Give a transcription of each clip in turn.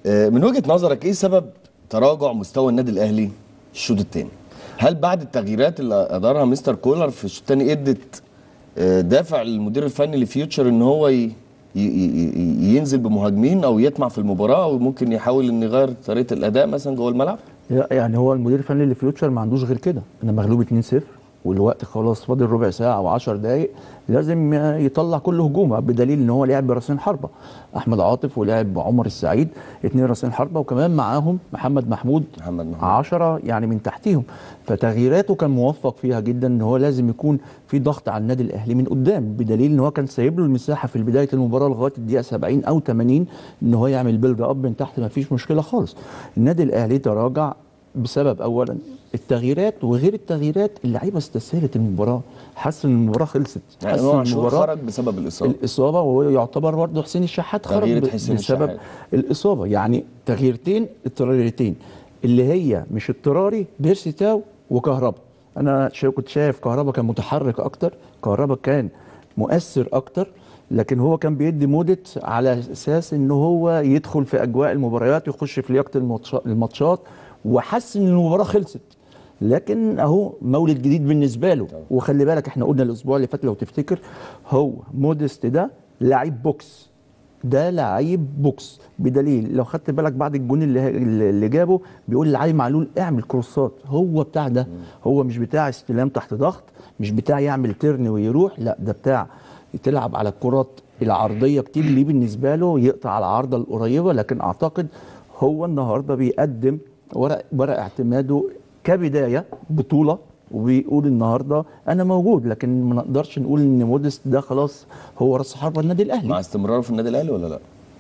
آه، من وجهه نظرك ايه سبب تراجع مستوى النادي الاهلي الشوط الثاني هل بعد التغييرات اللي ادارها مستر كولر في الشوط الثاني ادت آه، دافع للمدير الفني لفيوتشر ان هو ي... ي... ي... ينزل بمهاجمين او يطمع في المباراه او ممكن يحاول ان يغير طريقه الاداء مثلا جوه الملعب لا، يعني هو المدير الفني اللي فيوتشر ما عندوش غير كده انا مغلوب 2-0 والوقت خلاص فاضل ربع ساعه او 10 دقائق لازم يطلع كل هجومه بدليل ان هو لعب براسين حربه احمد عاطف ولعب عمر السعيد اثنين راسين حربه وكمان معاهم محمد محمود محمد محمود 10 يعني من تحتيهم فتغييراته كان موفق فيها جدا ان هو لازم يكون في ضغط على النادي الاهلي من قدام بدليل ان هو كان سايب له المساحه في بدايه المباراه لغايه الدقيقه 70 او 80 ان هو يعمل بيلد اب من تحت ما فيش مشكله خالص النادي الاهلي تراجع بسبب اولا التغييرات وغير التغييرات اللعيبه استسهلت المباراه حس ان المباراه خلصت يعني حس هو ان عاشور خرج بسبب الاصابه الاصابه وهو يعتبر برضه حسين الشحات خرج تغيير ب- حسين بسبب الشحات. الاصابه يعني تغييرتين اضطراريتين اللي هي مش اضطراري بيرسي تاو وكهربا انا شا- كنت شايف كهربا كان متحرك اكتر كهربا كان مؤثر اكتر لكن هو كان بيدي مودت على اساس ان هو يدخل في اجواء المباريات ويخش في لياقه الماتشا- الماتشات وحس ان المباراه خلصت لكن اهو مولد جديد بالنسبه له وخلي بالك احنا قلنا الاسبوع اللي فات لو تفتكر هو موديست ده لعيب بوكس ده لعيب بوكس بدليل لو خدت بالك بعد الجون اللي اللي جابه بيقول لعلي معلول اعمل كروسات هو بتاع ده هو مش بتاع استلام تحت ضغط مش بتاع يعمل ترن ويروح لا ده بتاع تلعب على الكرات العرضيه كتير ليه بالنسبه له يقطع على العارضه القريبه لكن اعتقد هو النهارده بيقدم ورق ورق اعتماده كبدايه بطوله وبيقول النهارده انا موجود لكن ما نقدرش نقول ان موديست ده خلاص هو راس حربه النادي الاهلي مع استمراره في النادي الاهلي ولا لا؟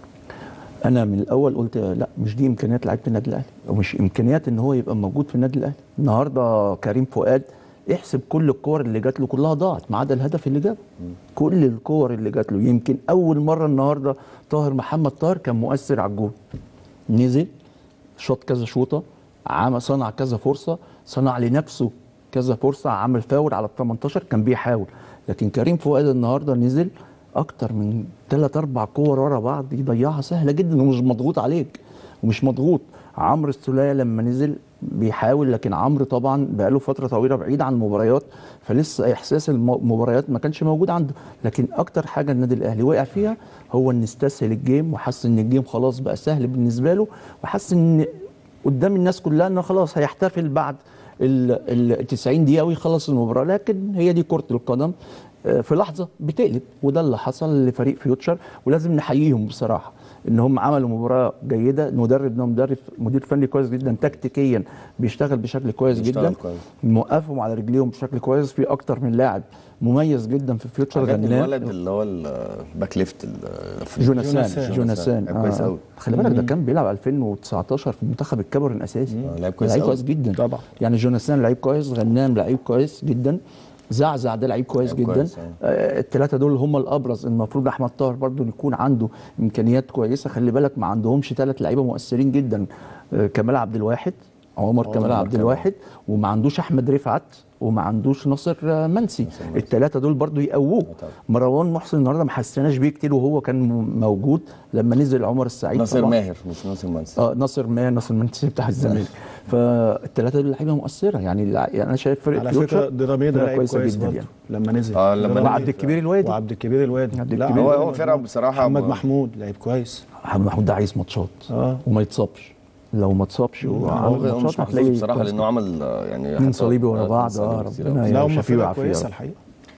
انا من الاول قلت لا مش دي امكانيات لعيبه النادي الاهلي ومش امكانيات ان هو يبقى موجود في النادي الاهلي النهارده كريم فؤاد احسب كل الكور اللي جات له كلها ضاعت ما عدا الهدف اللي جابه كل الكور اللي جات له يمكن اول مره النهارده طاهر محمد طاهر كان مؤثر على الجول نزل شاط كذا شوطه عمل صنع كذا فرصه صنع لنفسه كذا فرصه عمل فاول على ال 18 كان بيحاول لكن كريم فؤاد النهارده نزل اكتر من ثلاث اربع كور ورا بعض يضيعها سهله جدا ومش مضغوط عليك ومش مضغوط عمرو السوليه لما نزل بيحاول لكن عمرو طبعا بقاله فتره طويله بعيد عن المباريات فلسه احساس المباريات ما كانش موجود عنده لكن اكتر حاجه النادي الاهلي وقع فيها هو ان استسهل الجيم وحس ان الجيم خلاص بقى سهل بالنسبه له وحس ان قدام الناس كلها انه خلاص هيحتفل بعد ال 90 دقيقه ويخلص المباراه لكن هي دي كره القدم آه، في لحظه بتقلب وده اللي حصل لفريق فيوتشر ولازم نحييهم بصراحه ان هم عملوا مباراه جيده المدرب ده مدرب مدير فني كويس جدا تكتيكيا بيشتغل بشكل كويس بيشتغل جدا كويس. موقفهم على رجليهم بشكل كويس في اكتر من لاعب مميز جدا في فيوتشر عجبني غنام الولد اللي هو الباك ليفت ال- جوناثان جوناثان. جوناثان لعب كويس آه. أوي. خلي بالك ده كان بيلعب 2019 في منتخب الكاميرون اساسي آه، لعب كويس لعيب أوي. كويس جدا طبعا. يعني جوناثان لعيب كويس غنام لعيب كويس جدا زعزع ده لعيب كويس لعيب جدا كويس، آه. آه الثلاثه دول هم الابرز المفروض احمد طاهر برضو يكون عنده امكانيات كويسه خلي بالك ما عندهمش ثلاث لعيبه مؤثرين جدا آه كمال عبد الواحد عمر عمر كمال عبد كمال. الواحد وما عندوش احمد رفعت وما عندوش ناصر آه، منسي الثلاثه دول برضو يقووه طبعا. مروان محسن النهارده ما حسيناش بيه كتير وهو كان م- موجود لما نزل عمر السعيد ناصر طبعاً. ماهر مش ناصر منسي اه ناصر ماهر ناصر منسي بتاع الزمالك فالثلاثه دول لعيبه مؤثره يعني, الع- يعني انا شايف فرقه على فيوتشر فكره دراميه ده فرقة لعيب كويسة كويس جدا برضه يعني. لما نزل آه، لما درامية. وعبد الكبير الوادي وعبد الكبير الوادي عبد لا، الكبير هو محمد هو فرقه محمود. بصراحه محمد ب- محمود لعيب كويس محمد محمود ده عايز ماتشات اه وما يتصابش لو ما اتصابش هو وعمل هو مش ماتشات محظوظ هتلاقي بصراحه كويس لانه عمل آه، يعني اتنين حتى- صليبي ورا آه، بعض اتنين اه صليبي كتير ربنا أوي. لا هم شفيه فرقه ويعافيه يا كويسه رب. الحقيقه